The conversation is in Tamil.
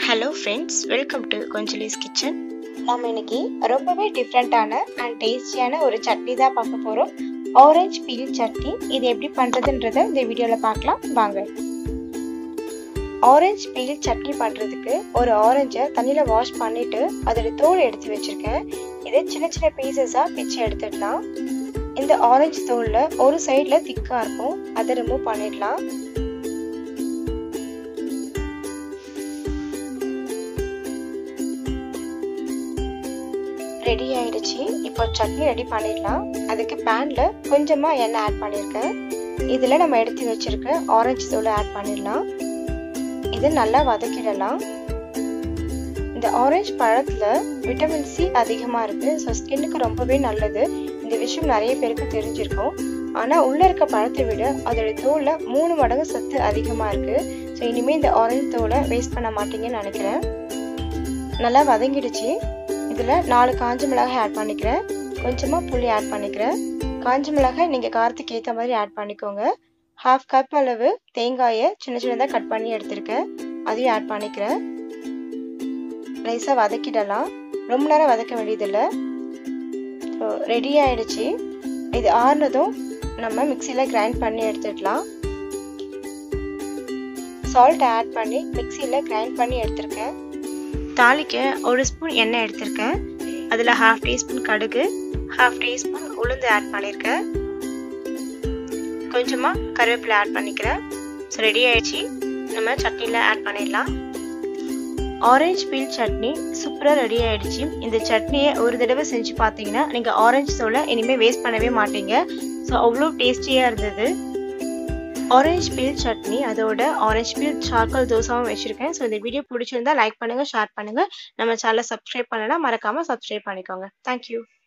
ஹலோ ஃப்ரெண்ட்ஸ் வெல்கம் டு கொஞ்சலிஸ் கிச்சன் நம்ம இன்னைக்கு ரொம்பவே டிஃப்ரெண்ட்டான அண்ட் டேஸ்டியான ஒரு சட்னி தான் பார்க்க போகிறோம் ஆரஞ்சு பீல் சட்னி இது எப்படி பண்ணுறதுன்றத இந்த வீடியோவில் பார்க்கலாம் வாங்க ஆரஞ்சு பீல் சட்னி பண்ணுறதுக்கு ஒரு ஆரஞ்சை தண்ணியில் வாஷ் பண்ணிவிட்டு அதோட தோல் எடுத்து வச்சுருக்கேன் இதை சின்ன சின்ன பீசஸாக பிச்சு எடுத்துடலாம் இந்த ஆரஞ்சு தோலில் ஒரு சைடில் திக்காக இருக்கும் அதை ரிமூவ் பண்ணிடலாம் ரெடி ஆயிடுச்சு இப்போ சட்னி ரெடி பண்ணிடலாம் அதுக்கு பேனில் கொஞ்சமாக எண்ணெய் ஆட் பண்ணியிருக்கேன் இதில் நம்ம எடுத்து வச்சிருக்க ஆரஞ்சு தூளை ஆட் பண்ணிடலாம் இது நல்லா வதக்கிடலாம் இந்த ஆரஞ்சு பழத்தில் விட்டமின் சி அதிகமாக இருக்குது ஸோ ஸ்கின்னுக்கு ரொம்பவே நல்லது இந்த விஷயம் நிறைய பேருக்கு தெரிஞ்சிருக்கும் ஆனால் உள்ளே இருக்க பழத்தை விட அதோட தோலில் மூணு மடங்கு சத்து அதிகமாக இருக்குது ஸோ இனிமேல் இந்த ஆரஞ்சு தோலை வேஸ்ட் பண்ண மாட்டீங்கன்னு நினைக்கிறேன் நல்லா வதங்கிடுச்சு இதில் நாலு காஞ்ச மிளகாய் ஆட் பண்ணிக்கிறேன் கொஞ்சமாக புளி ஆட் பண்ணிக்கிறேன் காஞ்ச மிளகாய் நீங்கள் காரத்துக்கு ஏற்ற மாதிரி ஆட் பண்ணிக்கோங்க ஹாஃப் கப் அளவு தேங்காயை சின்ன சின்னதாக கட் பண்ணி எடுத்திருக்கேன் அதையும் ஆட் பண்ணிக்கிறேன் ரைஸாக வதக்கிடலாம் ரொம்ப நேரம் வதக்க வேண்டியதில்லை ஸோ ரெடி ஆயிடுச்சு இது ஆறுனதும் நம்ம மிக்சியில் கிரைண்ட் பண்ணி எடுத்துடலாம் சால்ட் ஆட் பண்ணி மிக்சியில் கிரைண்ட் பண்ணி எடுத்திருக்கேன் தாளிக்க ஒரு ஸ்பூன் எண்ணெய் எடுத்திருக்கேன் அதில் ஹாஃப் டீஸ்பூன் கடுகு ஹாஃப் டீஸ்பூன் உளுந்து ஆட் பண்ணியிருக்கேன் கொஞ்சமாக கருவேப்பிலை ஆட் பண்ணிக்கிறேன் ஸோ ரெடி ஆயிடுச்சு நம்ம சட்னியில் ஆட் பண்ணிடலாம் ஆரஞ்சு பீல் சட்னி சூப்பராக ரெடி ஆயிடுச்சு இந்த சட்னியை ஒரு தடவை செஞ்சு பார்த்தீங்கன்னா நீங்கள் ஆரஞ்சு தோலை இனிமேல் வேஸ்ட் பண்ணவே மாட்டீங்க ஸோ அவ்வளோ டேஸ்டியாக இருந்தது ஆரஞ்சு பீல் சட்னி அதோட ஆரஞ்சு பீல் சார்கல் தோசாவும் வச்சுருக்கேன் ஸோ இந்த வீடியோ பிடிச்சிருந்தா லைக் பண்ணுங்கள் ஷேர் பண்ணுங்கள் நம்ம சேனலை சப்ஸ்கிரைப் பண்ணலாம் மறக்காமல் சப்ஸ்கிரைப் பண்ணிக்கோங்க தேங்க்யூ